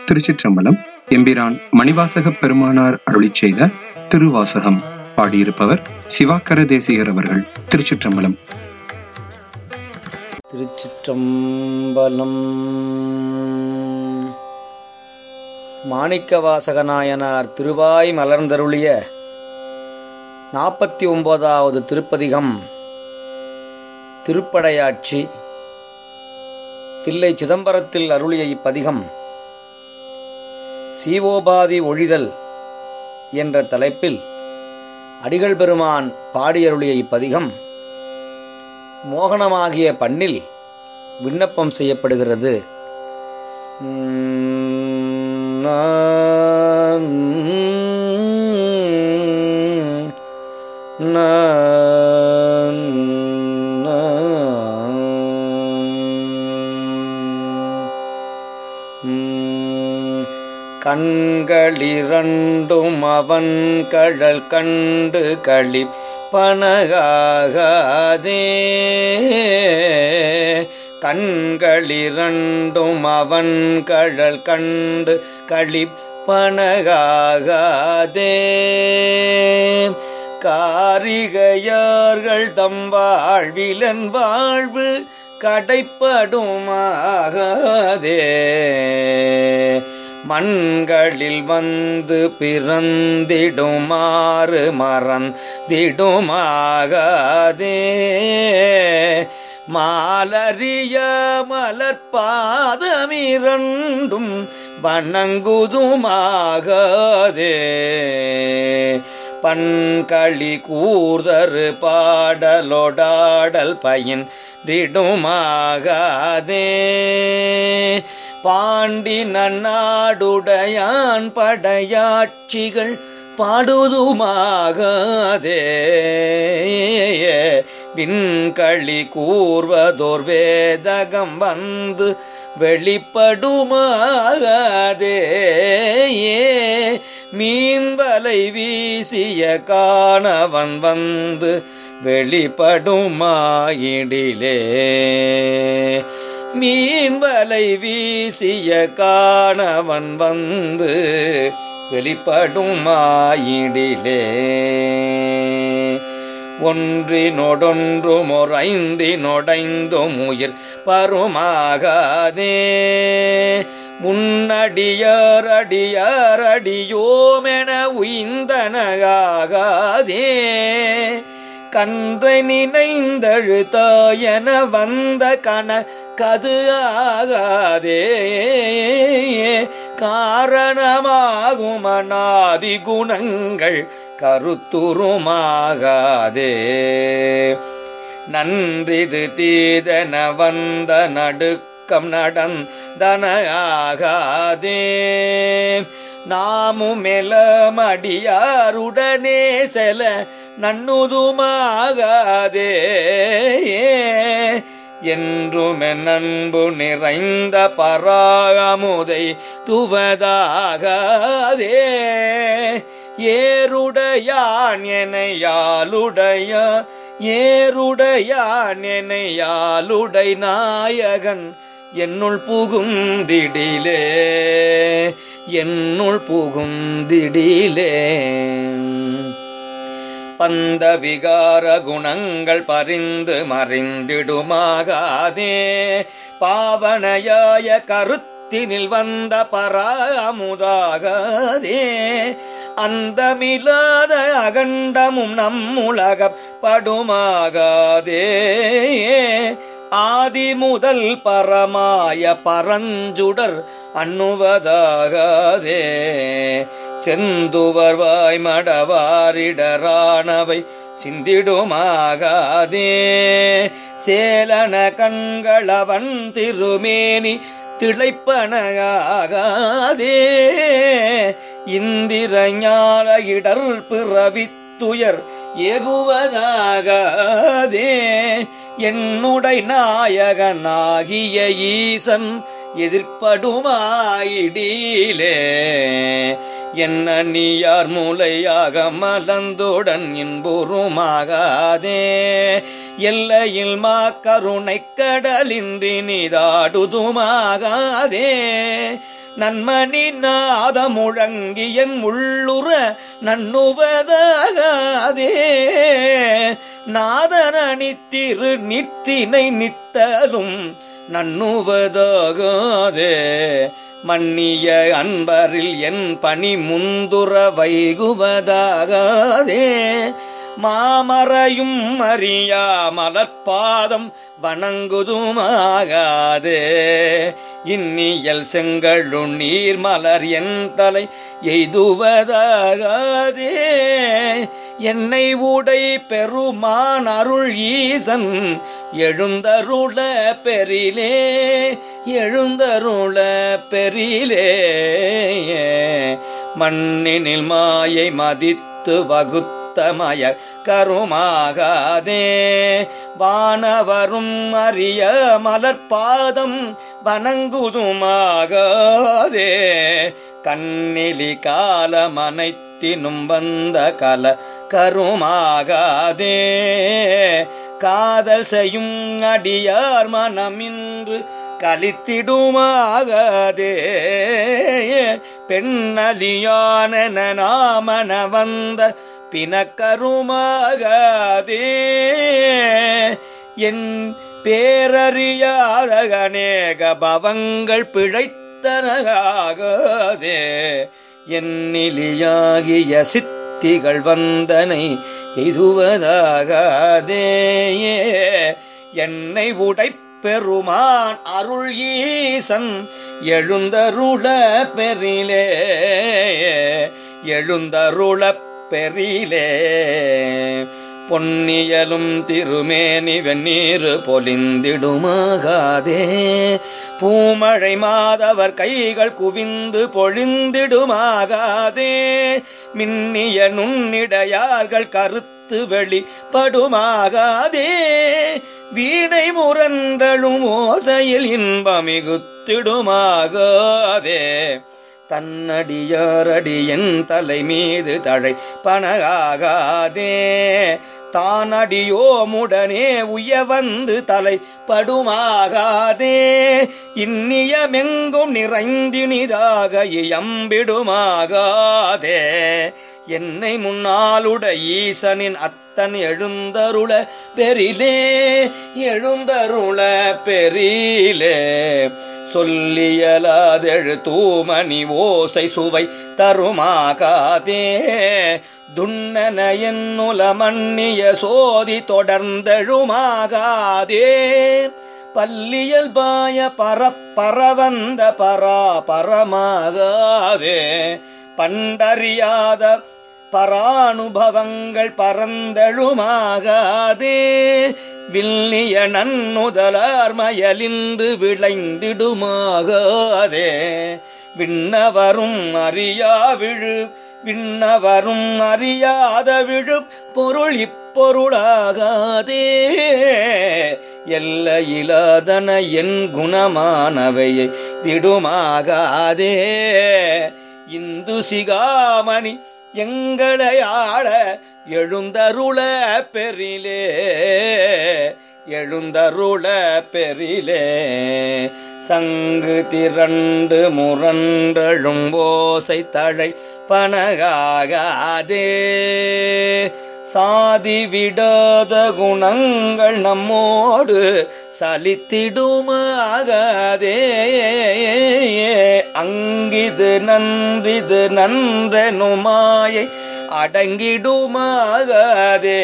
திருச்சிற்றம்பலம் எம்பிரான் மணிவாசக பெருமானார் அருளிச் செய்த திருவாசகம் பாடியிருப்பவர் சிவாக்கர தேசிகர் அவர்கள் திருச்சிற்றம்பலம் திருச்சிற்றம்பலம் மாணிக்கவாசகநாயனார் திருவாய் மலர்ந்தருளிய நாற்பத்தி ஒன்பதாவது திருப்பதிகம் திருப்படையாட்சி தில்லை சிதம்பரத்தில் அருளிய இப்பதிகம் சீவோபாதி ஒழிதல் என்ற தலைப்பில் அடிகள் பெருமான் பாடியருளிய இப்பதிகம் மோகனமாகிய பண்ணில் விண்ணப்பம் செய்யப்படுகிறது நான் நான் கண்களிரண்டும் அவன் கழல் கண்டு களி பனகாகாதே கண்களிரண்டும் அவன் கழல் கண்டு களிப்பனகாகாதே காரிகையார்கள் தம் வாழ்விலன் வாழ்வு கடைப்படுமாகாதே மண்களில் வந்து பிறந்திடுமாறு மறந்திடுமாகாதே மாலறிய மலர்பாதமிரண்டும் வணங்குதுமாகாதே பண்களி கூர்தரு பாடலொடாடல் பயன் திடுமாகாதே பாண்டி நன்னாடுடையான் படையாட்சிகள் பாடுதுமாகாதே விண்களி கூர்வதோர் வேதகம் வந்து வெளிப்படுமாகாதே மீன்வலை வீசிய காணவன் வந்து வெளிப்படுமாயிடிலே மீன்வலை வீசிய காணவன் வந்து வெளிப்படுமாயிடிலே ஒன்றினொடொன்றும் ஒரு ஐந்தினொடைந்தும் உயிர் பருமாகாதே முன்னடியார் அடியார் அடியோமென உய்ந்தனகாகாதே கன்றை நினைந்தழுத்தாயன வந்த கண கது ஆகாதே காரணமாகும் அநாதி குணங்கள் கருத்துருமாகாதே நன்றிது தீதன வந்த நடுக்கம் நடந்தனாகாதே நாமும் எலமடியாருடனே செல நன்னுதுமாகாதே என்றும் நண்பு நிறைந்த பராமுதை துவதாகாதே ஏருடையான் எனையாளுடைய ஏருடையான் எனையாளுடை நாயகன் என்னுள் புகுந்திடிலே என்னுள் புகுந்திடிலே பந்த விகார குணங்கள் பறிந்து மறிந்திடுமாகாதே பாவனையாய கருத்தினில் வந்த பராமுதாகாதே அந்தமில்லாத அகண்டமும் நம்முலகப்படுமாகாதே ஆதி முதல் பரமாய பரஞ்சுடர் அண்ணுவதாகாதே செந்துவர்வாய் மடவாரிடரானவை சிந்திடுமாகாதே சேலன கண்களவன் திருமேனி திளைப்பனகாகாதே இந்திர ஞால இடர் பிறவித்துயர் ஏகுவதாகாதே என்னுடை நாயகனாகிய ஈசன் எதிர்ப்படுமாயிடீலே என்ன நீயார் மூளையாக மலந்துடன் இன்புறுமாகாதே எல்லையில் மா கருணை கடலின்றி நீதாடுதுமாகாதே நன்மணி நாத முழங்கி என் உள்ளுற நன்னுவதாகாதே நாதனி திரு நிற்றினை நித்தலும் நன்னுவதாகாதே மன்னிய அன்பரில் என் பணி முந்துர வைகுவதாகாதே மாமறையும் அறியா மலர்பாதம் வணங்குதுமாகாதே இன்னியல் செங்கழு நீர் மலர் என் தலை எய்துவதாகாதே என்னை உடை பெருமான் அருள் ஈசன் எழுந்தருள பெரிலே எழுந்தருள பெரிலே மண்ணினில் மாயை மதித்து வகுத்தமய கருமாகாதே வானவரும் அறிய மலர்பாதம் வணங்குதுமாகாதே கண்ணிலி காலமனைத்தினும் வந்த கல கருமாகாதே காதல் செய்யும் அடியார் மனமின்று கலித்திடுமாகாதே பெண்ணலியான நாமன வந்த பிணக்கருமாகாதே என் பேரறியாத அநேக பவங்கள் பிழைத்தனகாகாதே என்னிலியாகிய சித்திகள் வந்தனை எய்துவதாகாதே என்னை உடைப் பெருமான் அருள் ஈசன் எழுந்தருள பெரிலே எழுந்தருள பெரிலே பொன்னியலும் திருமேனி வெந்நீர் பொலிந்திடுமாகாதே பூமழை மாதவர் கைகள் குவிந்து பொழிந்திடுமாகாதே மின்னிய நுண்ணிடையார்கள் கருத்து வெளிப்படுமாகாதே வீணை முரண்டழும் ஓசையில் இன்பமிகுத்திடுமாகாதே தன்னடியாரடியன் தலை மீது தழை பணகாகாதே தானடியோமுடனே உய வந்து தலை படுமாகாதே இன்னியமெங்கும் நிறைந்தினிதாக இயம்பிடுமாகாதே என்னை முன்னாலுட ஈசனின் அத்தன் எழுந்தருள பெரிலே எழுந்தருள பெரிலே சொல்லியலாதெழு தூமணி ஓசை சுவை தருமாகாதே துண்ணன என்னுல மன்னிய சோதி தொடர்ந்தெழுமாகாதே பல்லியல் பாய பரப்பரவந்த பரா பரமாகாதே பண்டறியாத பரானுபவங்கள் பரந்தழுமாகாதே வில்லிய நன்னுதலார் மயலின்று விளைந்திடுமாகாதே விண்ணவரும் அறியா விழு விண்ணவரும் அறியாத விழு பொருள் இப்பொருளாகாதே எல்லையிலாதன என் குணமானவையை திடுமாகாதே இந்து சிகாமணி எங்களை ஆள எழுந்தருள பெரிலே எழுந்தருள பெரிலே சங்கு திரண்டு முரண்டழும் ஓசை தழை பணகாகாதே சாதி விடாத குணங்கள் நம்மோடு சலித்திடுமாகாதே அங்கிது நன்றிது நன்றெனுமாயை அடங்கிடுமாகாதே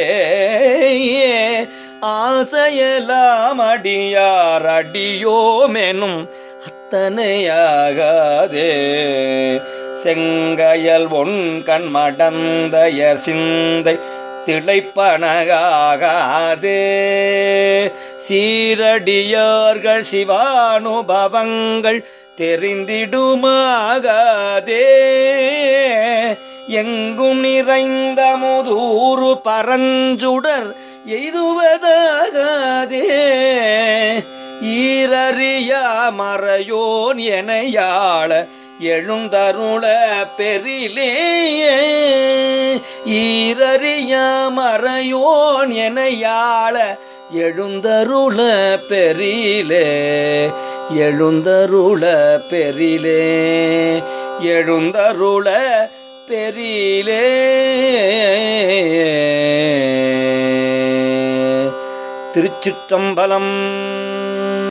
ஆசையெல்லாம் அடியார் அடியோமெனும் அத்தனையாகாதே செங்கையல் ஒன் கண் மடந்தயர் சிந்தை திளைப்பனகாகாதே சீரடியார்கள் சிவானுபவங்கள் தெரிந்திடுமாகாதே எங்கும் நிறைந்த முதூறு பரஞ்சுடர் எய்துவதாகாதே ஈரறியா மறையோன் எனையாள எழுந்தருள பெரிலே ஈரறியா மறையோன் எனையாள எழுந்தருள பெரிலே எழுந்தருள பெரிலே எழுந்தருள பெரிலே திருச்சிற்றம்பலம்